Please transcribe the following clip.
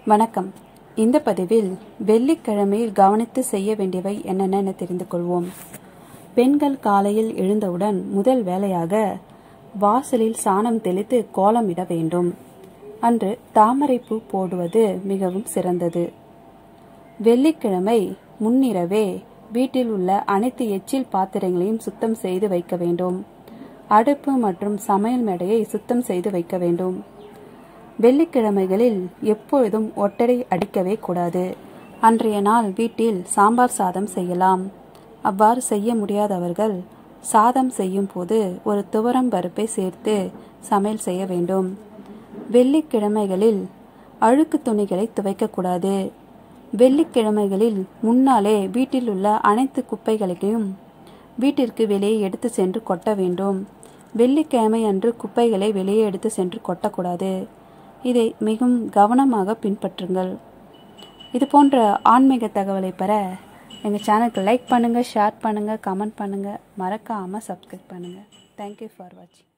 வணக்கம் இந்த பதிவில் வெள்ளிக்கிழமையில் கவனித்து செய்ய வேண்டியவை என்னென்ன தெரிந்து கொள்வோம் பெண்கள் காலையில் எழுந்தவுடன் முதல் வேலையாக வாசலில் சாணம் தெளித்து கோலமிட வேண்டும் அன்று தாமரைப்பூ போடுவது மிகவும் சிறந்தது வெள்ளிக்கிழமை முன்னிரவே வீட்டில் உள்ள அனைத்து எச்சில் பாத்திரங்களையும் சுத்தம் செய்து வைக்க வேண்டும் அடுப்பு மற்றும் சமையல் மேடையை சுத்தம் செய்து வைக்க வேண்டும் வெள்ளிக்கிழமைகளில் எப்பொழுதும் ஒட்டடை அடிக்கவே கூடாது அன்றைய நாள் வீட்டில் சாம்பார் சாதம் செய்யலாம் அவ்வாறு செய்ய முடியாதவர்கள் சாதம் செய்யும் போது ஒரு துவரம் பருப்பை சேர்த்து சமையல் செய்ய வேண்டும் வெள்ளிக்கிழமைகளில் அழுக்கு துணிகளை துவைக்கக்கூடாது வெள்ளிக்கிழமைகளில் முன்னாலே வீட்டில் உள்ள அனைத்து குப்பைகளையும் வீட்டிற்கு வெளியே எடுத்து சென்று கொட்ட வேண்டும் வெள்ளிக்கிழமை அன்று குப்பைகளை வெளியே எடுத்து சென்று கொட்டக்கூடாது இதை மிகவும் கவனமாக பின்பற்றுங்கள் இது போன்ற ஆன்மீக தகவலை பெற எங்கள் சேனலுக்கு லைக் பண்ணுங்கள் ஷேர் பண்ணுங்கள் கமெண்ட் பண்ணுங்கள் மறக்காமல் சப்ஸ்கிரைப் பண்ணுங்கள் தேங்க்யூ ஃபார் வாட்சிங்